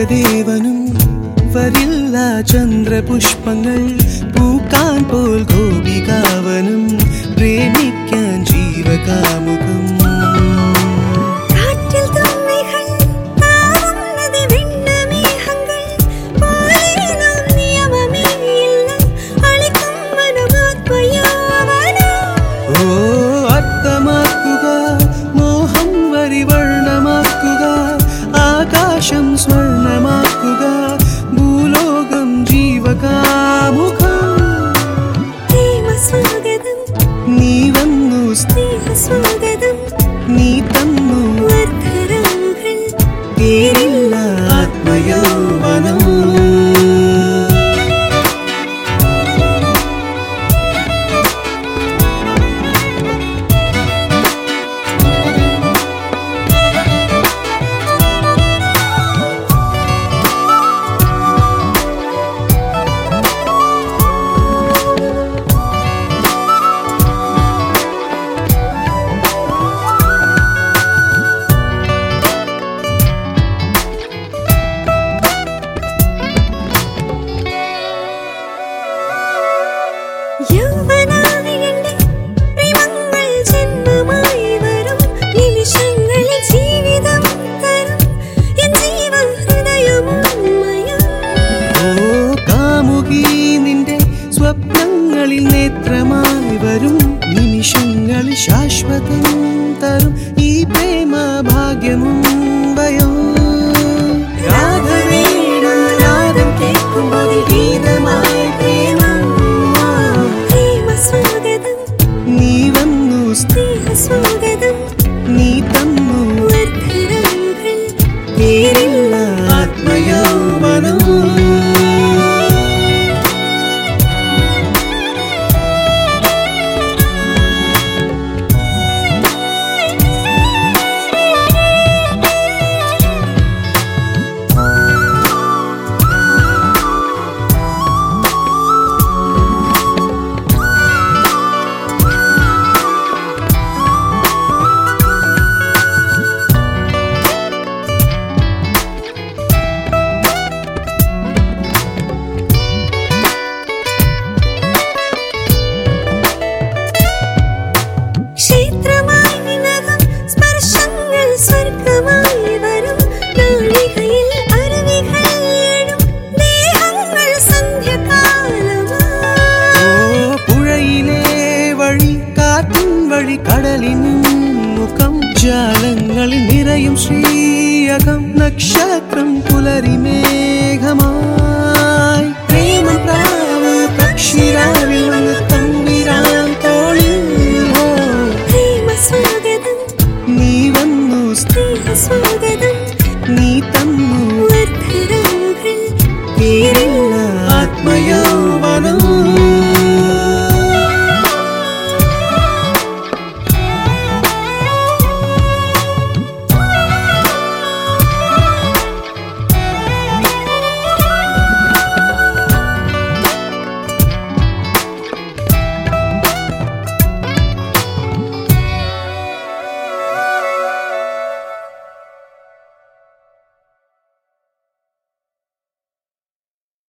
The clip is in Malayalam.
സൂര്യദേവനും വരില്ല ചന്ദ്രപുഷ്പങ്ങൾ പൂക്കാൻ പോൽ ഗോപികാവനും പ്രേമിക്കാൻ ജീവകാമുകം കാറ്റിൽ തുമ്പികൾ താവുന്നത് വെണ്ണമേഘങ്ങൾ പോലെ നാം നിയമമേ ഇല്ല അളിക്കും മനമാത്മയാവനം ഓ അർത്ഥമാക്കുക മോഹം വരിവർണ്ണമാക്കുക ആകാശം സ്വർണമാക്കുക ഭൂലോകം ജീവകാമുഖം പ്രേമ സ്വാഗതം നീ വന്നു സ്നേഹ സ്വാഗതം നീ തന്നു വർദ്ധരാമുകൾ പേരില്ല ആത്മയൗവനം യൗവനായി എൻ്റെ പ്രേമങ്ങൾ ജന്മമായി വരും നിമിഷങ്ങളിൽ ജീവിതം തരും എൻ ജീവ ഹൃദയമുന്മയം ഓ കാമുകി നിന്റെ സ്വപ്നങ്ങളിൽ നേത്രമായി വരും നിമിഷങ്ങളിൽ ശാശ്വതം തരും ഈ പ്രേമ ഭാഗ്യമും വയോ രാഗവേണനാദം കേൾക്കുമ്പോൾ ഗീതമായി പ്രേമം പ്രേമ സ്വാഗതം നീ വന്നു സ്നേഹ സ്വാഗതം നീ തന്നു വർദ്ധരാമുകൾ പേരില്ല ആത്മയൗവനം ക്ഷേത്രമായി വിനകം സ്പർശങ്ങൾ സ്വർഗമായി വരും നാഴികയിൽ അരുവികൾ എഴും ദേഹങ്ങൾ സന്ധ്യകാലമായി ഓ പുഴയിലെ വഴി കാറ്റിൻ വഴി കടലിനും മുഖം ജാലങ്ങളിൽ നിറയും ശ്രീയകം നക്ഷത്രം പുലരി മേഘമായി പ്രേമം പ്രാവ് പക്ഷിരാവിൽ വന്ന് തമ്പിരാൻ തോളിൽ ഹോ, പ്രേമ സ്വാഗതം നീ വന്നു സ്നേഹ സ്വാഗതം